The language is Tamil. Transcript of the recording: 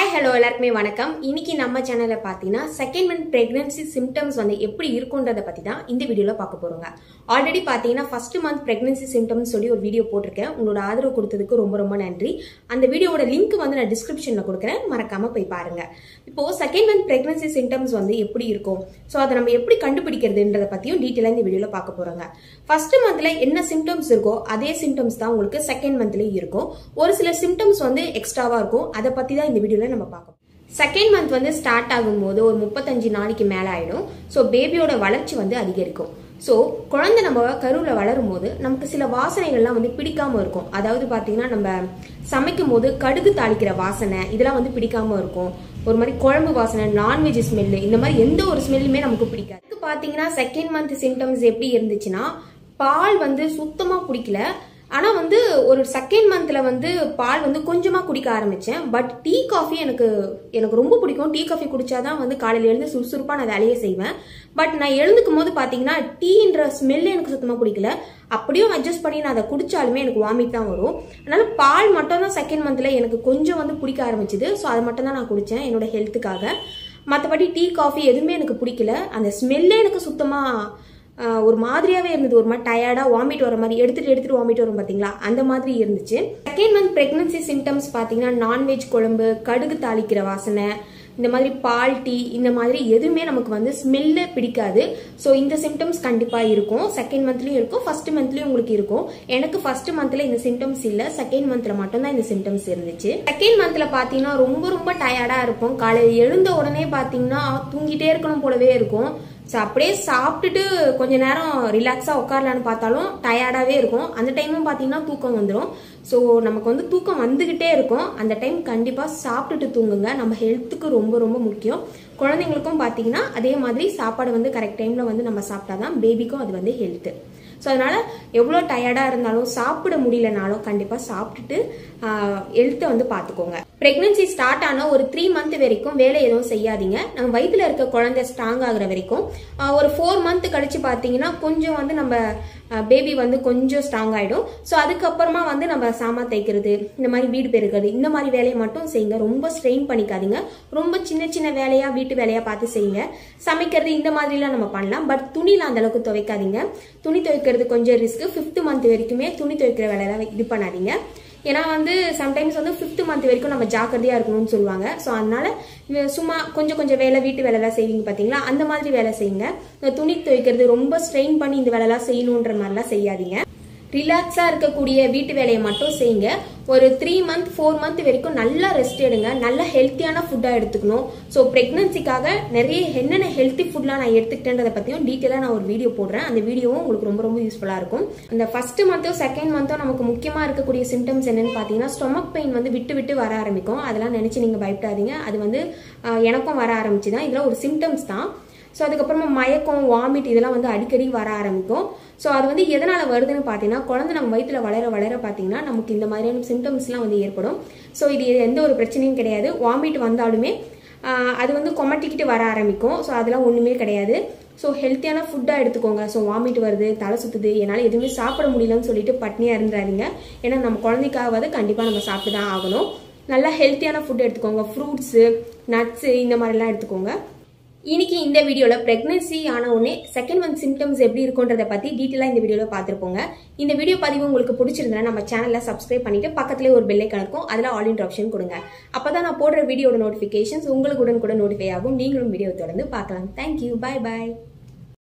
ஹாய் ஹலோ எல்லாருக்குமே வணக்கம் இன்னைக்கு நம்ம சேனல்ல பார்த்தீங்கன்னா செகண்ட் மந்த் பிரெக்னன்சி சிம்டம்ஸ் வந்து எப்படி இருக்குன்றத பத்தி தான் இந்த வீடியோல பார்க்க போறோங்க ஆல்ரெடி பார்த்தீங்கன்னா ஃபர்ஸ்ட் மந்த் பிரெக்னன்சி சிம்டம்ஸ் சொல்லி ஒரு வீடியோ போட்டிருக்கேன் உங்களோட ஆதரவு கொடுத்ததுக்கு ரொம்ப ரொம்ப நன்றி அந்த வீடியோவோட லிங்க் வந்து நான் டிஸ்கிரிப்ஷன்ல கொடுக்குறேன் மறக்காம போய் பாருங்க இப்போ செகண்ட் மந்த் பிரெக்னன்சி சிம்டம்ஸ் வந்து எப்படி இருக்கும் ஸோ அதை நம்ம எப்படி கண்டுபிடிக்கிறதுன்றத பத்தியும் டீட்டெயிலாக இந்த வீடியோல பார்க்க போறோங்க ஃபர்ஸ்ட் மந்த்ல என்ன சிம்டம்ஸ் இருக்கோ அதே சிம்டம்ஸ் தான் உங்களுக்கு செகண்ட் மந்த்லயும் இருக்கும் ஒரு சில சிம்டம்ஸ் வந்து எக்ஸ்ட்ராவா இருக்கும் அதை பத்தி தான் இந்த வீடியோல நம்ம பார்க்க செகண்ட் மந்த் வந்து ஸ்டார்ட் ஆகும்போது ஒரு முப்பத்தஞ்சு நாளைக்கு மேலே ஆயிடும் ஸோ பேபியோட வளர்ச்சி வந்து அதிகரிக்கும் ஸோ குழந்தை நம்ம கருவில் வளரும் போது நமக்கு சில வாசனைகள்லாம் வந்து பிடிக்காம இருக்கும் அதாவது பார்த்தீங்கன்னா நம்ம சமைக்கும் போது கடுகு தாளிக்கிற வாசனை இதெல்லாம் வந்து பிடிக்காம இருக்கும் ஒரு மாதிரி குழம்பு வாசனை நான்வெஜ் ஸ்மெல்லு இந்த மாதிரி எந்த ஒரு ஸ்மெல்லுமே நமக்கு பிடிக்காது அதுக்கு பார்த்தீங்கன்னா செகண்ட் மந்த் சிம்டம்ஸ் எப்படி இருந்துச்சுன்னா பால் வந்து சுத்தமாக பிடிக்கல ஆனா வந்து ஒரு செகண்ட் மந்த்ல வந்து பால் வந்து கொஞ்சமா குடிக்க ஆரம்பிச்சேன் பட் டீ காஃபி எனக்கு எனக்கு ரொம்ப பிடிக்கும் டீ காஃபி குடிச்சாதான் வந்து காலையில எழுந்து சுறுசுறுப்பா நான் வேலையை செய்வேன் பட் நான் எழுந்துக்கும் போது பாத்தீங்கன்னா டீன்ற ஸ்மெல் எனக்கு சுத்தமா பிடிக்கல அப்படியும் அட்ஜஸ்ட் பண்ணி நான் அதை குடிச்சாலுமே எனக்கு வாமிட் தான் வரும் அதனால பால் மட்டும் தான் செகண்ட் மந்த்ல எனக்கு கொஞ்சம் வந்து பிடிக்க ஆரம்பிச்சுது ஸோ அதை மட்டும் தான் நான் குடிச்சேன் என்னோட ஹெல்த்துக்காக மற்றபடி டீ காஃபி எதுவுமே எனக்கு பிடிக்கல அந்த ஸ்மெல்லே எனக்கு சுத்தமா ஆஹ் ஒரு மாதிரியாவே இருந்தது ஒரு மாதிரி டயர்டா வாமிட் வர மாதிரி எடுத்துட்டு எடுத்துட்டு வாமிட் வரும் பாத்தீங்களா அந்த மாதிரி இருந்துச்சு செகண்ட் மந்த் பிரெக்னன்சி சிம்டம்ஸ் பாத்தீங்கன்னா நான்வெஜ் குழம்பு கடுகு தாளிக்கிற வாசனை இந்த மாதிரி பால் டீ இந்த மாதிரி எதுவுமே நமக்கு வந்து ஸ்மெல்ல பிடிக்காது ஸோ இந்த சிம்டம்ஸ் கண்டிப்பாக இருக்கும் செகண்ட் மந்த்லயும் இருக்கும் ஃபர்ஸ்ட் மந்த்லயும் உங்களுக்கு இருக்கும் எனக்கு ஃபர்ஸ்ட் மந்த்ல இந்த சிம்டம்ஸ் இல்லை செகண்ட் மந்த்ல மட்டும்தான் இந்த சிம்டம்ஸ் இருந்துச்சு செகண்ட் மந்த்ல பார்த்தீங்கன்னா ரொம்ப ரொம்ப டயர்டா இருப்போம் காலையில் எழுந்த உடனே பார்த்தீங்கன்னா தூங்கிட்டே இருக்கணும் போலவே இருக்கும் ஸோ அப்படியே சாப்பிட்டுட்டு கொஞ்ச நேரம் ரிலாக்ஸாக உட்காரலான்னு பார்த்தாலும் டயர்டாகவே இருக்கும் அந்த டைமும் பார்த்தீங்கன்னா தூக்கம் வந்துடும் ஸோ நமக்கு வந்து தூக்கம் வந்துக்கிட்டே இருக்கும் அந்த டைம் கண்டிப்பாக சாப்பிட்டுட்டு தூங்குங்க நம்ம ஹெல்த்துக்கு ரொம்ப ரொம்ப முக்கியம் குழந்தைங்களுக்கும் பார்த்தீங்கன்னா அதே மாதிரி சாப்பாடு வந்து கரெக்ட் டைமில் வந்து நம்ம சாப்பிட்டாதான் பேபிக்கும் அது வந்து ஹெல்த்து ஸோ அதனால எவ்வளோ டயர்டாக இருந்தாலும் சாப்பிட முடியலனாலும் கண்டிப்பாக சாப்பிட்டுட்டு ஹெல்த்தை வந்து பார்த்துக்கோங்க ப்ரெக்னன்சி ஸ்டார்ட் ஆன ஒரு த்ரீ மந்த் வரைக்கும் வேலை எதுவும் செய்யாதீங்க நம்ம வயிற்றுல இருக்க குழந்தை ஸ்ட்ராங் ஆகுற வரைக்கும் ஆஹ் ஒரு ஃபோர் மந்த் கழிச்சு பார்த்தீங்கன்னா கொஞ்சம் வந்து நம்ம பேபி வந்து கொஞ்சம் ஸ்ட்ராங் ஆகிடும் ஸோ அதுக்கப்புறமா வந்து நம்ம சாமான் தைக்கிறது இந்த மாதிரி வீடு பெருக்கிறது இந்த மாதிரி வேலையை மட்டும் செய்யுங்க ரொம்ப ஸ்ட்ரெயின் பண்ணிக்காதீங்க ரொம்ப சின்ன சின்ன வேலையா வீட்டு வேலையா பார்த்து செய்யுங்க சமைக்கிறது இந்த மாதிரிலாம் நம்ம பண்ணலாம் பட் துணிலாம் அந்த அளவுக்கு துவைக்காதீங்க துணி துவைக்கிறது கொஞ்சம் ரிஸ்க் ஃபிஃப்த் மந்த் வரைக்குமே துணி துவைக்கிற வேலையெல்லாம் இது பண்ணாதீங்க ஏன்னா வந்து சம்டைம்ஸ் வந்து ஃபிஃப்த் மந்த் வரைக்கும் நம்ம ஜாக்கிரதையா இருக்கணும்னு சொல்லுவாங்க ஸோ அதனால இவ சும்மா கொஞ்சம் கொஞ்சம் வேலை வீட்டு வேலைலாம் செய்வீங்க பார்த்தீங்களா அந்த மாதிரி வேலை செய்யுங்க இந்த துணி துவைக்கிறது ரொம்ப ஸ்ட்ரெயின் பண்ணி இந்த வேலைலாம் செய்யணுன்ற மாதிரிலாம் செய்யாதீங்க ரிலாக்ஸாக இருக்கக்கூடிய வீட்டு வேலையை மட்டும் செய்யுங்க ஒரு த்ரீ மந்த் ஃபோர் மந்த் வரைக்கும் நல்லா ரெஸ்ட் எடுங்க நல்ல ஹெல்த்தியான ஃபுட்டாக எடுத்துக்கணும் ஸோ ப்ரெக்னன்சிக்காக நிறைய என்னென்ன ஹெல்த்தி ஃபுட்லாம் நான் எடுத்துக்கிட்டேன்றதை பற்றியும் டீட்டெயிலாக நான் ஒரு வீடியோ போடுறேன் அந்த வீடியோவும் உங்களுக்கு ரொம்ப ரொம்ப யூஸ்ஃபுல்லாக இருக்கும் அந்த ஃபர்ஸ்ட் மந்த்தோ செகண்ட் மந்த்தோ நமக்கு முக்கியமாக இருக்கக்கூடிய சிம்டம்ஸ் என்னன்னு பார்த்தீங்கன்னா ஸ்டொமக் பெயின் வந்து விட்டு விட்டு வர ஆரம்பிக்கும் அதெல்லாம் நினச்சி நீங்கள் பயப்படாதீங்க அது வந்து ஆஹ், எனக்கும் வர ஆரம்பிச்சு தான் இதெல்லாம் ஒரு சிம்டம்ஸ் தான் ஸோ அதுக்கப்புறமா மயக்கம் வாமிட் இதெல்லாம் வந்து அடிக்கடி வர ஆரம்பிக்கும் ஸோ அது வந்து எதனால் வருதுன்னு பார்த்தீங்கன்னா குழந்தை நம்ம வயிற்றுல வளர வளர பார்த்தீங்கன்னா நமக்கு இந்த மாதிரியான சிம்டம்ஸ்லாம் வந்து ஏற்படும் ஸோ இது எந்த ஒரு பிரச்சனையும் கிடையாது வாமிட் வந்தாலுமே ஆஹ், அது வந்து கொமட்டிக்கிட்டு வர ஆரம்பிக்கும் ஸோ அதெல்லாம் ஒன்றுமே கிடையாது ஸோ ஹெல்த்தியான ஃபுட்டாக எடுத்துக்கோங்க ஸோ வாமிட் வருது தலை சுற்றுது என்னால் எதுவுமே சாப்பிட முடியலன்னு சொல்லிட்டு பட்னியாக இருந்துறாதீங்க ஏன்னா நம்ம குழந்தைக்காவது கண்டிப்பாக நம்ம சாப்பிட்டு தான் ஆகணும் நல்லா ஹெல்த்தியான ஃபுட் எடுத்துக்கோங்க ஃப்ரூட்ஸு நட்ஸு இந்த மாதிரிலாம் எடுத்துக்கோங்க இன்னைக்கு இந்த வீடியோல பிரெக்னன்சி ஆன உடனே செகண்ட் மந்த் சிம்டம்ஸ் எப்படி இருக்குன்றத பத்தி டீட்டெயிலா இந்த வீடியோல பார்த்திருப்போங்க இந்த வீடியோ பதிவு உங்களுக்கு பிடிச்சிருந்தா நம்ம சேனல்ல சப்ஸ்கிரைப் பண்ணிட்டு பக்கத்துலேயே ஒரு பெல்லை கணக்கும் அதுல ஆல் இன் ஆப்ஷன் கொடுங்க அப்பதான் நான் போடுற வீடியோட நோட்டிபிகேஷன்ஸ் உங்களுக்கு உடனுக்குடன் நோட்டிஃபை ஆகும் நீங்களும் வீடியோ தொடர்ந்து பார்க்கலாம் தேங்க்யூ பை பாய்